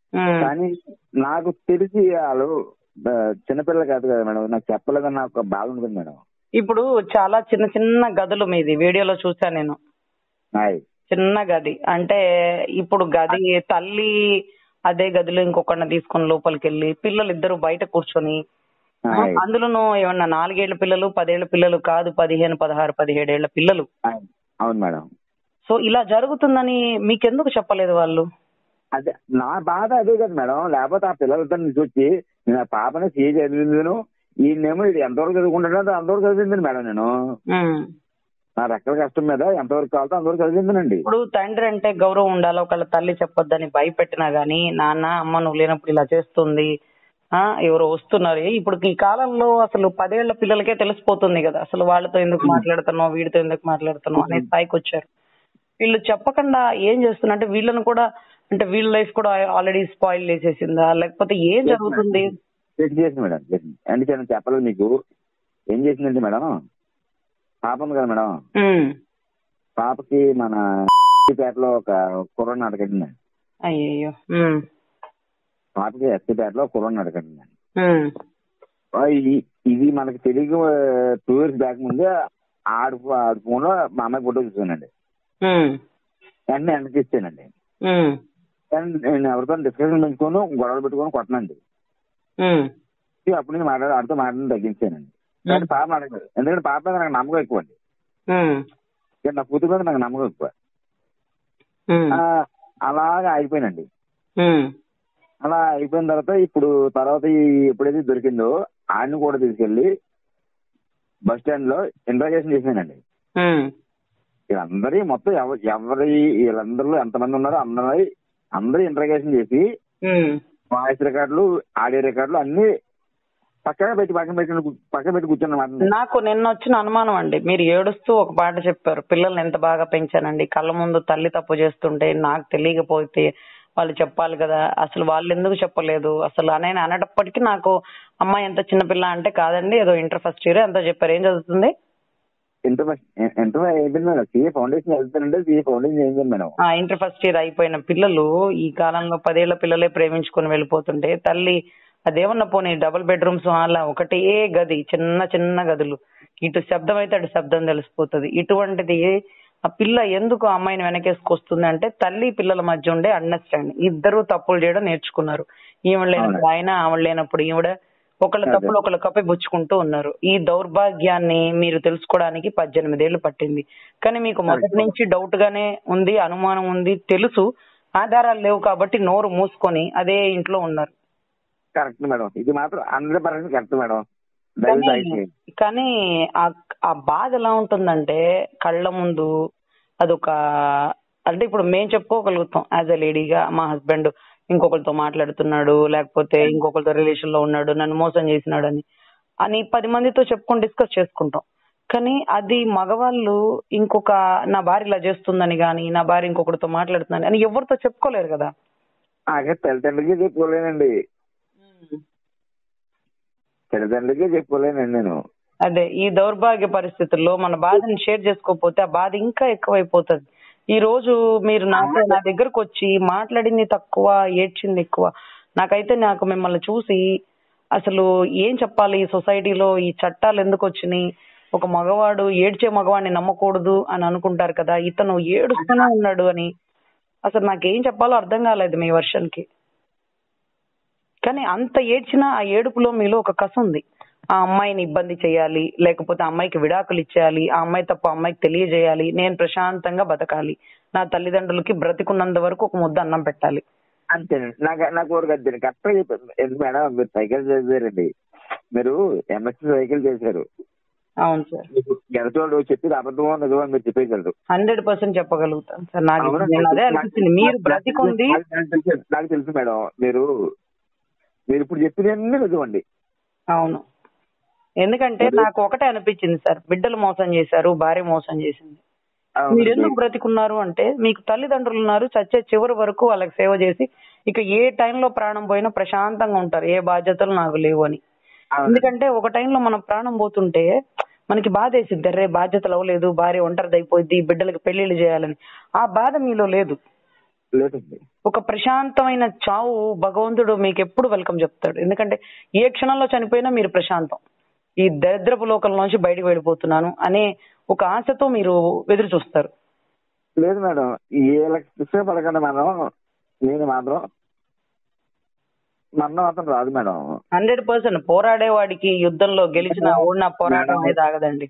ఉమ్. కానీ నాకు తెలిసి వాళ్ళు ఆ, చిన్నపిల్లలు కాదు కదా మేడం నాకు చెప్పలేదని నాకు ఒక బాధ ఉంటుంది మేడం ఇప్పుడు చాలా చిన్న చిన్న గదులు మీది వీడియోలో చూసా నేను హాయ్ చిన్న గది అంటే ఇప్పుడు గది తల్లి అదే గదిలో ఇంకొకరిని తీసుకొని లోపలికి వెళ్ళి పిల్లలు ఇద్దరు బయట కూర్చొని హాయ్ అందులోనూ ఏమన్నా నాలుగేళ్ల పిల్లలు పదేళ్ల పిల్లలు కాదు పదిహేను పదహారు పదిహేడేళ్ల పిల్లలు హాయ్. అవును మేడం సో ఇలా జరుగుతుందని మీకెందుకు చెప్పలేదు వాళ్ళు అదే నా బాధ అదే కదా మేడం లేకపోతే ఆ పిల్లలతో నుంచి వచ్చి నేను ఆ పాపని సీ చదివిందను ఈయనేమో ఇది ఎంతవరకు చదువుకుంటాడో అంతవరకు చదివిందని మేడం నేను ఉమ్. నా రెక్కల కష్టం మీద ఎంతవరకు కావాలో అంతవరకు చదివిందనండి ఇప్పుడు తండ్రి అంటే గౌరవం ఉండాలి ఒకళ్ళ తల్లి చెప్పొద్దని భయపెట్టినా గానీ నాన్న అమ్మ నువ్వు లేనప్పుడు ఇలా చేస్తుంది ఆ ఎవరు వస్తున్నారు ఇప్పుడు ఈ కాలంలో అసలు పదేళ్ల పిల్లలకే తెలిసిపోతుంది కదా అసలు వాళ్ళతో ఎందుకు మాట్లాడుతున్నావు వీడితో ఎందుకు మాట్లాడుతున్నావు అనే స్థాయికి వచ్చారు వీళ్ళు చెప్పకుండా ఏం చేస్తున్నా అంటే వీళ్ళని కూడా అంటే వీళ్ళ లైఫ్ కూడా ఆల్రెడీ స్పాయిల్ చేసేసిందా లేకపోతే ఏం జరుగుతుంది చెక్ చేసింది మేడం చేసింది అంటే నేను చెప్పలేదు మీకు ఏం చేసిందంటే మేడం పాప ఉంది కదా మేడం ఉమ్. పాపకి మన పేటలో ఒక కుర్రని అడగండి అయ్యయ్యో ఉమ్. పాపకి ఎస్సీపేటలో కుర్రని అడగండి ఉమ్. ఇది మనకి తెలియక టూ ఇయర్స్ బ్యాక్ ముందే ఆడు ఆడు ఫోన్ లో మా అమ్మాయి ఫోటో చూసానండి ఉమ్. వెంటనే వెనక్కి ఇచ్చానండి ఉమ్. కానీ నేను ఎవరితో డిస్కషన్ పెంచుకొని గొడవలు పెట్టుకొని కొట్టనండి ఉమ్. ఇక అప్పుడు నేను మాట్లాడి ఆడితో మాట్లాడి తగ్గించానండి కానీ పాప అడగదు ఎందుకంటే పాప మీద నాకు నమ్మకం ఎక్కువ అండి ఉమ్. ఇక నా కూతురు మీద నాకు నమ్మకం ఎక్కువ ఉమ్. ఆ, అలాగా అయిపోయినండి ఉమ్. అలా అయిపోయిన తర్వాత ఇప్పుడు తర్వాత ఈ ఎప్పుడైతే దొరికిందో ఆయన్ని కూడా తీసుకెళ్లి బస్ స్టాండ్ లో ఇంట్రాగేషన్ చేసానండి ఉమ్. వీళ్ళందరి మొత్తం ఎవ- ఎవరి వీళ్ళందరిలో ఎంతమంది ఉన్నారో అందరి అందరూ ఇంట్రాగేషన్ చేసి ఉమ్. వాయిస్ రికార్డులు ఆడియో రికార్డులు అన్ని పక్కన పెట్టి పక్కన పెట్టి పక్కన పెట్టి కూర్చున్నమాట నాకు నిన్న వచ్చిన అనుమానం అండి మీరు ఏడుస్తూ ఒక పాట చెప్పారు పిల్లల్ని ఎంత బాగా పెంచానండి కళ్ళ ముందు తల్లి తప్పు చేస్తుంటే నాకు తెలియకపోతే వాళ్ళు చెప్పాలి కదా అసలు వాళ్ళు ఎందుకు చెప్పలేదు అసలు అనే అనేటప్పటికీ నాకు అమ్మాయి ఎంత చిన్నపిల్ల అంటే కాదండి ఏదో ఇంటర్ ఫస్ట్ ఇయర్ ఎంతో చెప్పారు ఏం చదువుతుంది ఇంటర్ ఇంటర్ అయిపోయింది మేడం సిఏ ఫౌండేషన్ వెళ్తానంటే సిఏ ఫౌండేషన్ ఏం చేయండి మేడం ఆ ఇంటర్ ఫస్ట్ ఇయర్ అయిపోయిన పిల్లలు ఈ కాలంలో పదేళ్ల పిల్లలే ప్రేమించుకొని వెళ్ళిపోతుంటే తల్లి అదేమన్నా పోనీ డబుల్ బెడ్రూమ్స్ అలా ఒకటే గది చిన్న చిన్న గదులు ఇటు శబ్దం అయితే అటు శబ్దం తెలిసిపోతుంది ఇటువంటిది ఆ పిల్ల ఎందుకు ఆ అమ్మాయిని వెనకేసుకొస్తుంది అంటే తల్లి పిల్లల మధ్య ఉండే అండర్స్టాండింగ్ ఇద్దరు తప్పులు చేయడం నేర్చుకున్నారు ఈవిడ లేనప్పుడు ఆయన ఆవిడ లేనప్పుడు ఈవిడ ఒకళ్ళ తప్పులు ఒకళ్ళ కప్పి బుచ్చుకుంటూ ఉన్నారు ఈ దౌర్భాగ్యాన్ని మీరు తెలుసుకోవడానికి పద్దెనిమిదేళ్లు పట్టింది కానీ మీకు మొదటి నుంచి డౌట్ గానే ఉంది అనుమానం ఉంది తెలుసు ఆధారాలు లేవు కాబట్టి నోరు మూసుకొని అదే ఇంట్లో ఉన్నారు కరెక్ట్ మేడం ఇది మాత్రం హండ్రెడ్ పర్సెంట్ కరెక్ట్ మేడం కానీ దయచేసి కానీ ఆ- ఆ బాధ ఎలా ఉంటుందంటే కళ్ళ ముందు అదొక అంటే ఇప్పుడు మేము చెప్పుకోగలుగుతాం యాజ్ ఎ లేడీగా మా హస్బెండ్ ఇంకొకరితో మాట్లాడుతున్నాడు లేకపోతే ఇంకొకరితో రిలేషన్ లో ఉన్నాడు నన్ను మోసం చేసినాడు అని అని పది మందితో చెప్పుకొని డిస్కస్ చేసుకుంటాం కానీ అది మగవాళ్ళు ఇంకొక నా భార్య ఇలా చేస్తుందని గాని నా భార్య ఇంకొకరితో మాట్లాడుతుందని అని ఎవరితో చెప్పుకోలేరు కదా అదే తల్లిదండ్రులకి చెప్పుకోలేనండి తల్లిదండ్రులకి చెప్పుకోలేనండి నేను అదే ఈ దౌర్భాగ్య పరిస్థితుల్లో మన బాధని షేర్ చేసుకోకపోతే ఆ బాధ ఇంకా ఎక్కువైపోతుంది ఈ రోజు మీరు నాతో నా దగ్గరకు వచ్చి మాట్లాడింది తక్కువ ఏడ్చింది ఎక్కువ నాకైతే నాకు మిమ్మల్ని చూసి అసలు ఏం చెప్పాలి ఈ సొసైటీలో ఈ చట్టాలు ఎందుకు వచ్చినాయి ఒక మగవాడు ఏడ్చే మగవాడిని నమ్మకూడదు అని అనుకుంటారు కదా ఇతను ఏడుస్తూనే ఉన్నాడు అని అసలు నాకేం చెప్పాలో అర్థం కాలేదు మీ వర్షన్ కి కానీ అంత ఏడ్చినా ఆ ఏడుపులో మీలో ఒక కస ఉంది ఆ అమ్మాయిని ఇబ్బంది చేయాలి లేకపోతే ఆ అమ్మాయికి విడాకులు ఇచ్చేయాలి ఆ అమ్మాయి తప్ప ఆ అమ్మాయికి తెలియజేయాలి నేను ప్రశాంతంగా బతకాలి నా తల్లిదండ్రులకి బ్రతికున్నంత వరకు ఒక ముద్ద అన్నం పెట్టాలి అంతేనండి నాకు నా కోరిక అంతేనండి కరెక్ట్గా చెప్పారు ఎందుకు మేడం మీరు సైకిల్ చేశారండి మీరు ఎంఎస్సీ సైకిల్ చేశారు అవును సార్ మీకు ఎదటోడు చెప్పి అబద్ధమో నిజమో మీరు చెప్పేయగలరు హండ్రెడ్ పర్సెంట్ చెప్పగలుగుతాను సార్ నాకు అవునా? నేను అదే అనిపించింది మీరు బ్రతికుంది నాకు- నాకు తెలుసు- నాకు తెలుసు మేడం మీరు మీరు ఇప్పుడు చెప్పినవన్నీ నిజమండి అవును ఎందుకంటే నాకు ఒకటే అనిపించింది సార్ బిడ్డలు మోసం చేశారు భార్య మోసం చేసింది మీరు ఎందుకు బ్రతికున్నారు అంటే మీకు తల్లిదండ్రులు ఉన్నారు చచ్చే చివరి వరకు వాళ్ళకి సేవ చేసి ఇక ఏ టైంలో ప్రాణం పోయినా ప్రశాంతంగా ఉంటారు ఏ బాధ్యతలు నాకు లేవు అని అవును. ఎందుకంటే ఒక టైంలో మనం ప్రాణం పోతుంటే మనకి బాధ వేసిద్ది అరే బాధ్యతలు అవ్వలేదు భార్య ఒంటరిది అయిపోయింది బిడ్డలకి పెళ్లిళ్ళు చేయాలని ఆ బాధ మీలో లేదు లేదండి ఒక ప్రశాంతమైన చావు భగవంతుడు మీకు ఎప్పుడు వెల్కమ్ చెప్తాడు ఎందుకంటే ఏ క్షణంలో చనిపోయినా మీరు ప్రశాంతం ఈ దరిద్రపు లోకం నుంచి బయటకు వెళ్ళిపోతున్నాను అనే ఒక ఆశతో మీరు ఎదురు చూస్తారు లేదు మేడం వీళ్ళకి శిక్ష పడకుండా మనం నేను మాత్రం మరణం మాత్రం రాదు మేడం హండ్రెడ్ పర్సెంట్ పోరాడేవాడికి యుద్ధంలో గెలిచిన ఓడిన పోరాటం అనేది ఆగదండి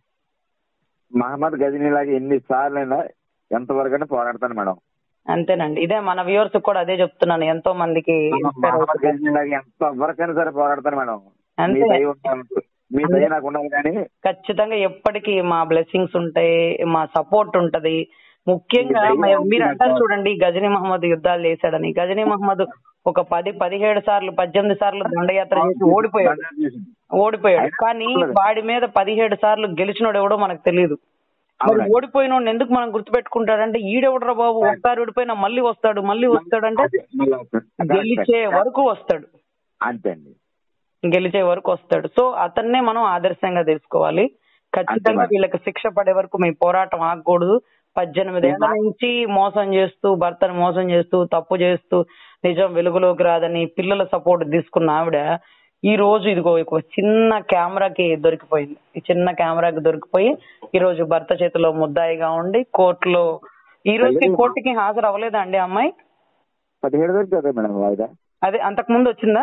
మహమ్మద్ గజనీ లాగా ఎన్ని సార్లు అయినా ఎంతవరకైనా పోరాడతాను మేడం అంతేనండి ఇదే మన వ్యూవర్స్ కూడా అదే చెప్తున్నాను ఎంతో మందికి inspire మహమ్మద్ అవుతుంది. గజనీ లాగా ఎంత వరకైనా సరే పోరాడతాను మేడం మీ అంతే దయ ఉండాలి మీ దయ నాకు ఉండాలి కానీ ఖచ్చితంగా ఎప్పటికీ మా బ్లెస్సింగ్స్ ఉంటాయి మా సపోర్ట్ ఉంటది ముఖ్యంగా మీ దయ మ- మీరు అంటారు ఉంటుంది. చూడండి గజనీ మహమ్మద్ యుద్ధాలు చేశాడని గజనీ మహమ్మద్ ఒక పది పదిహేడు సార్లు పద్దెనిమిది సార్లు దండయాత్ర చేసి ఓడిపోయాడు ఓడిపోయాడు అయినా కానీ పర్లేదు. వాడి మీద పదిహేడు సార్లు గెలిచినోడు ఎవడో మనకు తెలియదు మరి అవునండి. ఓడిపోయినోడిని ఎందుకు మనం గుర్తుపెట్టుకుంటాడంటే ఈడెవడరా బాబు ఒకసారి ఓడిపోయినా మళ్ళీ వస్తాడు మళ్ళీ వస్తాడంటే అదే, మళ్ళీ వస్తుంది. గెలిచే వరకు వస్తాడు అంతే అండి గెలిచే వరకు వస్తాడు సో అతన్నే మనం ఆదర్శంగా తెలుసుకోవాలి ఖచ్చితంగా అంతే వీళ్ళకి శిక్ష పడే వరకు మీ పోరాటం ఆగకూడదు పద్దెనిమిది ఏళ్ల నుంచి మోసం చేస్తూ భర్తను మోసం చేస్తూ తప్పు చేస్తూ నిజం వెలుగులోకి రాదని పిల్లల సపోర్ట్ తీసుకున్న ఆవిడ ఈ రోజు ఇదిగో ఒక చిన్న కెమెరాకి దొరికిపోయింది ఈ చిన్న కెమెరాకి దొరికిపోయి ఈ రోజు భర్త చేతిలో ముద్దాయిగా ఉండి కోర్టులో ఈ రోజుకి కోర్టుకి హాజరు అవ్వలేదా అండి ఆ అమ్మాయి పదిహేడు వరకు కదా మేడం వాయిదా అదే అంతకు ముందు వచ్చిందా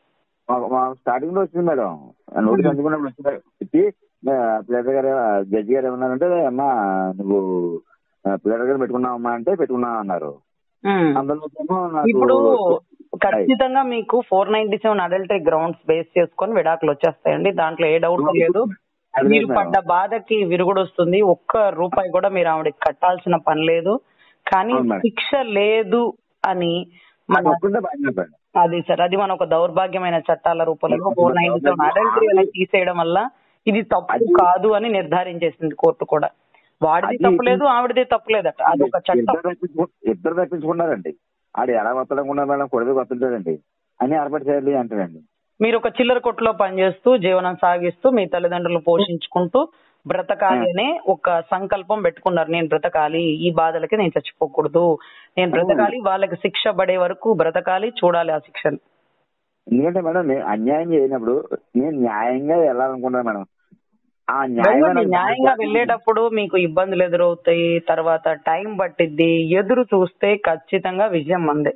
మా- మా స్టార్టింగ్ లో వచ్చింది మేడం నోటీస్ అందుకున్నప్పుడు వచ్చింది వచ్చి ప్లేటర్ గారు జడ్జి గారు ఏమన్నారంటే అమ్మా నువ్వు ప్లేటర్ గారు పెట్టుకున్నావు అమ్మా అంటే పెట్టుకున్నావు అన్నారు ఉమ్. అందులో ఏమో నాకు ఇప్పుడు ఖచ్చితంగా మీకు four ninety seven adultery grounds base చేసుకొని విడాకులు వచ్చేస్తాయండి దాంట్లో ఏ డౌట్ లేదు అది మీరు లేదు పడ్డ మేడం. బాధకి విరుగుడు వస్తుంది ఒక్క రూపాయి కూడా మీరు ఆవిడకి కట్టాల్సిన పని లేదు కానీ అవును మేడం. శిక్ష లేదు అని అది మన ఒప్పుకుంటే బాగానే ఉంది మేడం. అది సార్ అది మన ఒక దౌర్భాగ్యమైన చట్టాల రూపంలో ఫోర్ నైన్టీ సెవెన్ అడల్టరీ అనేది తీసేయడం వల్ల ఇది తప్పు అది- కాదు అని నిర్ధారించేసింది కోర్టు కూడా వాడిది అది- తప్పు లేదు ఆవిడది తప్పు లేదట అది ఒక చట్టం ఇద్దరు తప్పించుకు- ఇద్దరు తప్పించుకున్నారండి ఆడు ఎలా వత్తడకుండా మేడం కొడుకు వస్తుంటాడండి అని ఏర్పాటు చేయాలి అంటాడండి మీరు ఒక చిల్లర కొట్టులో పనిచేస్తూ జీవనం సాగిస్తూ మీ తల్లిదండ్రులు పోషించుకుంటూ బ్రతకాలి అనే ఒక సంకల్పం పెట్టుకున్నారు నేను బ్రతకాలి ఈ బాధలకి నేను చచ్చిపోకూడదు నేను బ్రతకాలి వాళ్ళకి శిక్ష పడే వరకు బ్రతకాలి చూడాలి ఆ శిక్షను ఎందుకంటే మేడం నేను అన్యాయం చేయనప్పుడు నేను న్యాయంగా వెళ్ళాలనుకున్నాను మేడం ఆ న్యాయం వెళ్ళండి. అనేది- న్యాయంగా వెళ్ళేటప్పుడు మీకు ఇబ్బందులు ఎదురవుతాయి తర్వాత టైం పట్టిద్ది ఎదురు చూస్తే ఖచ్చితంగా విజయం మందే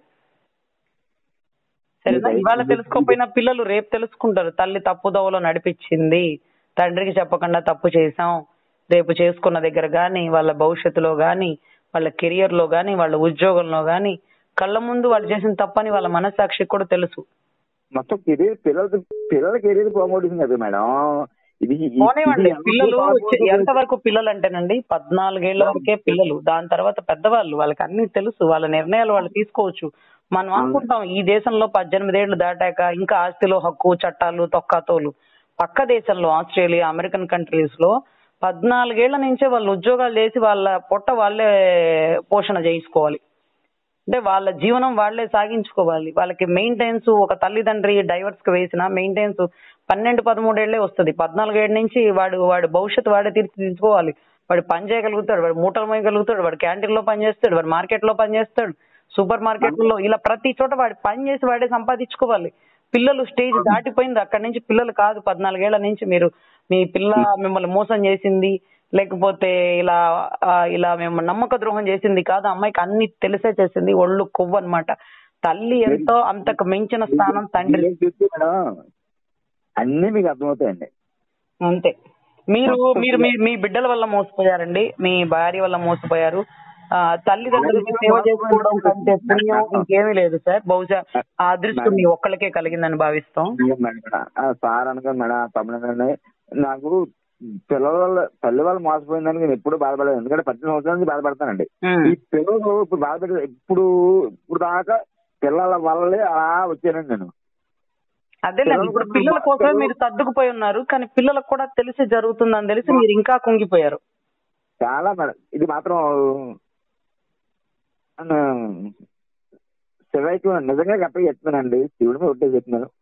సరేనా ఇది- ఇవాళ ఇది- తెలుసుకోకపోయినా పిల్లలు రేపు తెలుసుకుంటారు తల్లి తప్పుదోవలో నడిపించింది తండ్రికి చెప్పకుండా తప్పు చేశాం రేపు చేసుకున్న దగ్గర గాని వాళ్ళ భవిష్యత్తులో గాని వాళ్ళ కెరియర్ లో గాని వాళ్ళ ఉద్యోగంలో గాని కళ్ళ ముందు వాళ్ళు చేసిన తప్పని వాళ్ళ మనస్సాక్షికి కూడా తెలుసు మొత్తం కెరీర్ పిల్లల పిల్లల కెరీర్ పోగొట్టింది కదా మేడం ఇది ఇది- పోనివ్వండి ఇది ఎంత పిల్లలు బాగోదు. ఎంత వరకు పిల్లలు అంటేనండి పద్నాలుగేళ్ల వరకే పిల్లలు దాని తర్వాత పెద్దవాళ్ళు వాళ్ళకి అన్ని తెలుసు వాళ్ళ నిర్ణయాలు వాళ్ళు తీసుకోవచ్చు మనం అనుకుంటాం ఈ దేశంలో పద్దెనిమిదేళ్లు దాటాక ఇంకా ఆస్తిలో హక్కు చట్టాలు తొక్కాతోలు పక్క దేశంలో ఆస్ట్రేలియా అమెరికన్ కంట్రీస్ లో పద్నాలుగేళ్ల నుంచే వాళ్ళు ఉద్యోగాలు చేసి వాళ్ళ పొట్ట వాళ్ళే పోషణ చేయించుకోవాలి అంటే వాళ్ళ జీవనం వాళ్ళే సాగించుకోవాలి వాళ్ళకి మెయింటెనెన్స్ ఒక తల్లిదండ్రి డైవర్స్ కి వేసిన మెయింటెనెన్స్ పన్నెండు పదమూడేళ్లే వస్తుంది పద్నాలుగేళ్ల నుంచి వాడు వాడు భవిష్యత్తు వాడే తీర్చిదిద్దుకోవాలి వాడు పని చేయగలుగుతాడు వాడు మూటలు మోయగలుగుతాడు వాడు క్యాంటీన్ లో పని చేస్తాడు వాడు మార్కెట్ లో పని చేస్తాడు సూపర్ మార్కెట్లో ఇలా ప్రతి చోట వాడు పని చేసి వాడే సంపాదించుకోవాలి పిల్లలు స్టేజ్ దాటిపోయింది అక్కడి నుంచి పిల్లలు కాదు పద్నాలుగేళ్ల నుంచి మీరు మీ పిల్ల మిమ్మల్ని మోసం చేసింది లేకపోతే ఇలా ఆ, ఇలా మేము నమ్మక ద్రోహం చేసింది కాదు అమ్మాయికి అన్ని తెలిసే చేసింది ఒళ్ళు కొవ్వు అన్నమాట తల్లి ఎంతో అంతకు మించిన స్థానం తండ్రి ఏం చెప్తే మేడం అన్ని మీకు అర్థమవుతాయండి అంతే మీరు మీరు మీ మీ బిడ్డల వల్ల మోసపోయారండి మీ భార్య వల్ల మోసపోయారు ఆ, తల్లిదండ్రులకి సేవ చేసుకోవడం కంటే పుణ్యం ఇంకేమీ లేదు సార్ బహుశా ఆ అదృష్టం మీ ఒక్కళ్ళకే కలిగిందని భావిస్తాం మేడం ఆ సార్ అనగా మేడం తమిళనాడు నాకు పిల్లల వల్ల తల్లి వాళ్ళు మోసపోయిందని నేను ఎప్పుడు బాధపడలేదు ఎందుకంటే పద్దెనిమిది సంవత్సరాల నుంచి బాధపడతానండి ఉమ్. ఈ పిల్లలు ఇప్పుడు బాధపడే ఇప్పుడు ఇప్పుడు దాకా పిల్లల వల్లే అలా వచ్చానండి నేను అదేలేండి ఇప్పుడు పిల్లల కోసం మీరు సర్దుకుపోయి ఉన్నారు కానీ పిల్లలకు కూడా తెలిసి జరుగుతుందని తెలిసి మీరు ఇంకా కుంగిపోయారు చాలా మేడం ఇది మాత్రం ఆ, శివయ్యకు నిజంగా గట్టిగా చెప్తున్నానండి శివుడి మీద ఒట్టే చెప్తున్నాను